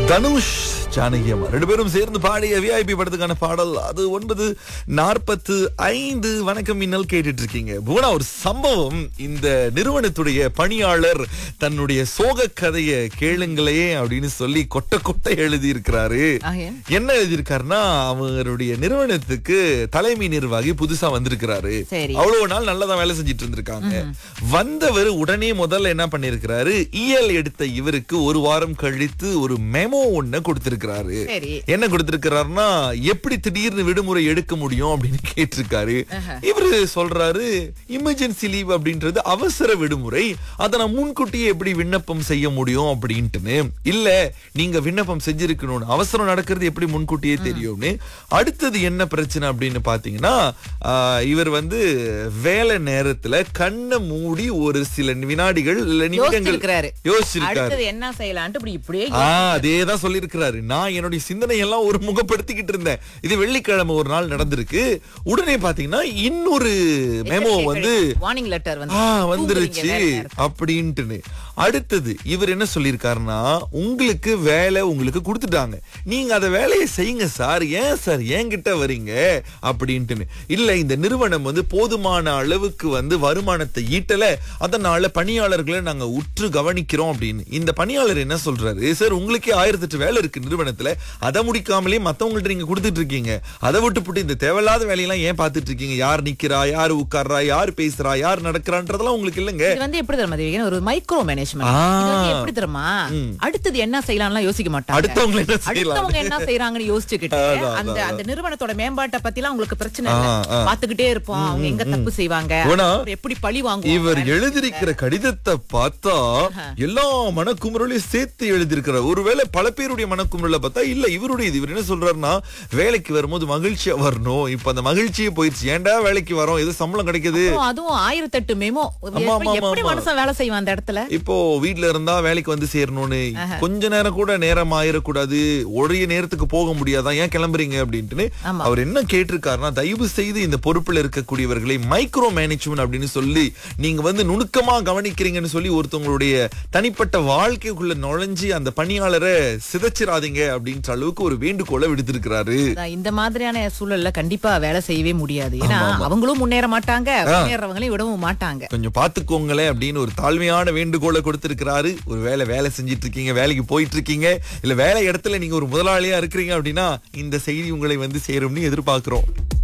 தனுஷ் ஜானகி அம்மா ரெண்டு பேரும் சேர்ந்து பாடிய விஐபி படத்துக்கான பாடல் அது ஒன்பது நாற்பத்து ஐந்து வணக்கம் மின்னல் கேட்டுட்டு இருக்கீங்க புவனா ஒரு சம்பவம் இந்த நிறுவனத்துடைய பணியாளர் தன்னுடைய சோக கதையை கேளுங்களே அப்படின்னு சொல்லி கொட்ட கொட்ட எழுதி இருக்கிறாரு ஆகையா? என்ன எழுதியிருக்காருன்னா அவருடைய நிறுவனத்துக்கு தலைமை நிர்வாகி புதுசா வந்திருக்கிறாரு சரி. அவ்வளவு நாள் நல்லா தான் வேலை செஞ்சுட்டு இருந்திருக்காங்க வந்தவர் உடனே முதல்ல என்ன பண்ணிருக்கிறாரு இஎல் எடுத்த இவருக்கு ஒரு வாரம் கழித்து ஒரு மெமோ ஒண்ணு கொடுத்திருக்கிறாரு சரி. என்ன கொடுத்திருக்கிறாருன்னா எப்படி திடீர்னு விடுமுறை எடுக்க முடியும் அப்படின்னு கேட்டிருக்காரு இவரு சொல்றாரு எமர்ஜென்சி லீவ் அப்படின்றது அவசர விடுமுறை அதை நான் முன்கூட்டியே எப்படி விண்ணப்பம் செய்ய முடியும் அப்படின்ட்டுன்னு இல்ல நீங்க விண்ணப்பம் செஞ்சிருக்கணும்னு அவசரம் நடக்கிறது எப்படி முன்கூட்டியே தெரியும்னு அடுத்தது என்ன பிரச்சனை அப்படின்னு பாத்தீங்கன்னா ஆஹ், இவர் வந்து வேலை நேரத்துல கண்ணை மூடி ஒரு சில வினாடிகள் இல்ல நிமிடங்கள் யோசிச்சிருக்கிறாரு. யோசிச்சிருக்காரு அடுத்தது என்ன செய்யலான்ட்டு இப்படி இப்படியே ஆ அதேதான் சொல்லியிருக்கிறாரு நான் என்னுடைய சிந்தனை எல்லாம் ஒரு முகப்படுத்திக்கிட்டு இருந்தேன் இது வெள்ளிக்கிழமை ஒரு நாள் நடந்திருக்கு உடனே பாத்தீங்கன்னா இன்னொரு மெமோ வந்து வார்னிங் லெட்டர் வந்து ஆ தூங்குறீங்க வந்துருச்சு வேலை நேரத்துல. அப்படின்ட்டுன்னு அடுத்தது இவர் என்ன சொல்லியிருக்காருன்னா உங்களுக்கு வேலை உங்களுக்கு கொடுத்துட்டாங்க நீங்க அந்த வேலையை செய்யுங்க சார் ஏன் சார் என்கிட்ட வரீங்க அப்படின்ட்டுன்னு இல்ல இந்த நிறுவனம் வந்து போதுமான அளவுக்கு வந்து வருமானத்தை ஈட்டல அதனால பணியாளர்களை நாங்க உற்று கவனிக்கிறோம் அப்படின்னு இந்த பணியாளர் என்ன சொல்றாரு சார் உங்களுக்கே ஆயிரத்தி எட்டு வேலை இருக்கு நிறுவனத்துல அதை முடிக்காமலே மத்தவங்கள்ட்ட நீங்க கொடுத்துட்டு இருக்கீங்க அதை விட்டு போட்டு இந்த தேவையில்லாத வேலையெல்லாம் ஏன் பார்த்துட்டு இருக்கீங்க யார் நிக்கிறா யார் உட்கார்றா யார் பேசுறா யார் நடக்கிறான்றதெல்லாம் உங்களுக்கு இல்லைங்க இது வந்து எப்படி தெரியுமா தேவிகன்? ஒரு மைக்ரோ மேனேஜ்மெண்ட் ஆ. இது வந்து எப்படி தெரியுமா அடுத்தது என்ன செய்யலாம்லாம் யோசிக்க மாட்டாங்க அடுத்தவங்க என்ன செய்யலாம் அடுத்தவங்க என்ன செய்யறாங்கன்னு யோசிச்சுக்கிட்டு அதான், அந்த அதான். அந்த நிறுவனத்தோட மேம்பாட்டை பத்திலாம் உங்களுக்கு பிரச்சனை இல்ல ஆ, ஆ. பாத்துக்கிட்டே இருப்போம் அவங்க எங்க தப்பு செய்வாங்க ஆனா, அப்புறம் எப்படி பழி வாங்குவாங்க இவர் எழுதியிருக்கிற கடிதத்தை பார்த்தா எல்லா மனக்குமுறலையும் சேர்த்து எழுதியிருக்கிறார் ஒருவேளை பல பேருடைய மனக்குமுறலை பார்த்தா இல்ல இவருடைய இது. இவர் என்ன சொல்றாருன்னா வேலைக்கு வரும்போது மகிழ்ச்சியா வரணும் இப்ப அந்த மகிழ்ச்சியே போயிடுச்சு ஏன்டா வேலைக்கு வரோம் ஏதோ சம்பளம் கிடைக்குது அப்புறம் அதுவும் ஆயிரத்தெட்டு மெமோ ஆமா, ஆமா, எப்படி ஆமா. மனுஷன் வேலை செய்வான் அந்த இடத்துல இப்போ வீட்ல இருந்தா வேலைக்கு வந்து சேரணும்னு கொஞ்ச நேரம் கூட நேரம் ஆயிடக்கூடாது ஒரே நேரத்துக்கு போக முடியாதான் ஏன் கிளம்புறீங்க அப்படின்ட்டு ஆமா. அவர் என்ன கேட்டிருக்காருன்னா தயவு செய்து இந்த பொறுப்புல இருக்கக்கூடியவர்களை மைக்ரோ மேனேஜ்மெண்ட் அப்படின்னு சொல்லி நீங்க வந்து நுணுக்கமா கவனிக்கிறீங்கன்னு சொல்லி ஒருத்தவங்களுடைய தனிப்பட்ட வாழ்க்கைக்குள்ள நுழைஞ்சு அந்த பணியாளரை சிதைச்சிராதீங்க அப்படின்ற அளவுக்கு ஒரு வேண்டுகோளை விடுத்திருக்கிறாரு அதான் இந்த மாதிரியான சூழல்ல கண்டிப்பா வேலை செய்யவே முடியாது ஏன்னா அவங்களும் முன்னேற மாட்டாங்க முன்னேறவங்களையும் விடவும் மாட்டாங்க கொஞ்சம் பாத்துக்கோங்களேன் அப்படின்னு ஒரு தாழ்மையான வேண்டுகோளை கொடுத்திருக்கிறாரு ஒரு வேலை வேலை செஞ்சிட்டு இருக்கீங்க வேலைக்கு போயிட்டு இருக்கீங்க இல்ல வேலை இடத்துல நீங்க ஒரு முதலாளியா இருக்கிறீங்க அப்படின்னா இந்த செய்தி உங்களை வந்து சேரும்னு எதிர்பார்க்கிறோம்